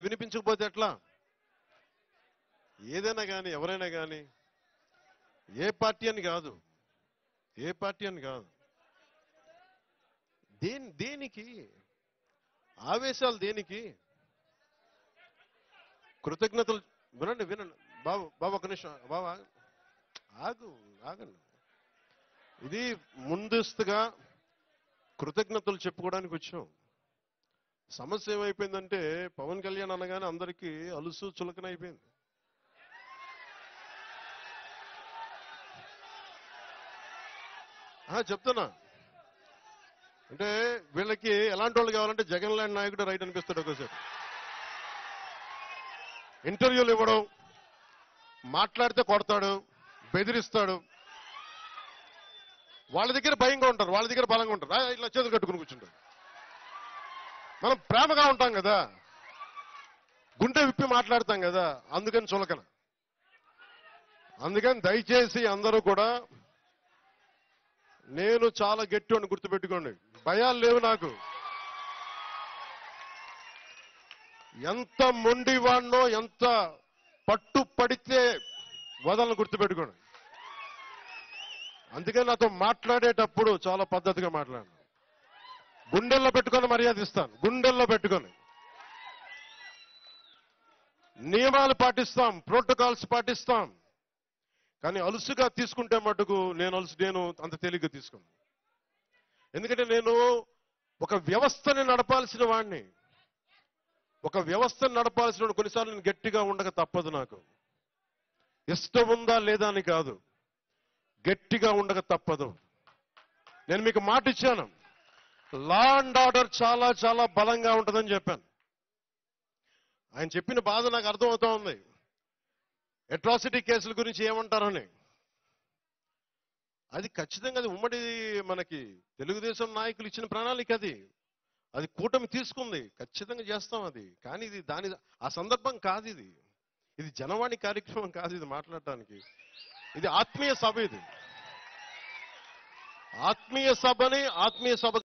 వినిపించకపోతే ఎట్లా ఏదైనా కానీ ఎవరైనా కానీ ఏ పార్టీ అని కాదు ఏ పార్టీ అని కాదు దేని దేనికి ఆవేశాలు దేనికి కృతజ్ఞతలు వినండి వినండి బాబు బాబు ఒక నిమిషం బాబు ఆగు. ఆగు ఆగండి ఇది ముందస్తుగా కృతజ్ఞతలు చెప్పుకోవడానికి వచ్చాం సమస్య ఏమైపోయిందంటే పవన్ కళ్యాణ్ అనగానే అందరికీ అలుసు చులకన అయిపోయింది ఆ, చెప్తున్నా అంటే వీళ్ళకి ఎలాంటి వాళ్ళు కావాలంటే జగన్ లాంటి నాయకుడు రైట్ అనిపిస్తాడు ఒకసారి ఇంటర్వ్యూలు ఇవ్వడం మాట్లాడితే కొడతాడు బెదిరిస్తాడు వాళ్ళ దగ్గర భయంగా ఉంటారు వాళ్ళ దగ్గర బలంగా ఉంటారు ఆ, ఇట్లా చేతులు కట్టుకుని కూర్చుంటారు మనం ప్రేమగా ఉంటాం కదా గుండె విప్పి మాట్లాడతాం కదా అందుకని చులకన అందుకని దయచేసి అందరూ కూడా నేను చాలా గట్టి అని గుర్తుపెట్టుకోండి భయాలు లేవు నాకు ఎంత మొండివాడినో ఎంత పట్టు పడితే వదలను గుర్తుపెట్టుకోండి అందుకే నాతో మాట్లాడేటప్పుడు చాలా పద్ధతిగా మాట్లాడాను గుండెల్లో పెట్టుకొని మర్యాద ఇస్తాను గుండెల్లో పెట్టుకొని నియమాలు పాటిస్తాం ప్రోటోకాల్స్ పాటిస్తాం కానీ అలుసుగా తీసుకుంటే మటుకు నేను అలుసు నేను అంత తేలిగ్గా తీసుకున్నాను ఎందుకంటే నేను ఒక వ్యవస్థని నడపాల్సిన వాడిని ఒక వ్యవస్థను నడపాల్సిన వాడిని కొన్నిసార్లు నేను గట్టిగా ఉండక తప్పదు నాకు ఇష్టం ఉందా లేదా అని కాదు గట్టిగా ఉండక తప్పదు నేను మీకు మాట ఇచ్చాను లా అండ్ ఆర్డర్ చాలా చాలా బలంగా ఉంటుందని చెప్పాను ఆయన చెప్పిన బాధ నాకు అర్థమవుతా ఉంది అట్రాసిటీ కేసుల గురించి ఏమంటారని అది ఖచ్చితంగా అది ఉమ్మడి మనకి తెలుగుదేశం నాయకులు ఇచ్చిన ప్రణాళిక అది అది కూటమి తీసుకుంది ఖచ్చితంగా చేస్తాం అది కానీ ఇది దాని ఆ సందర్భం కాదు ఇది ఇది జనవాణి కార్యక్రమం కాదు ఇది మాట్లాడటానికి ఇది ఆత్మీయ సభ ఇది ఆత్మీయ సభని ఆత్మీయ సభ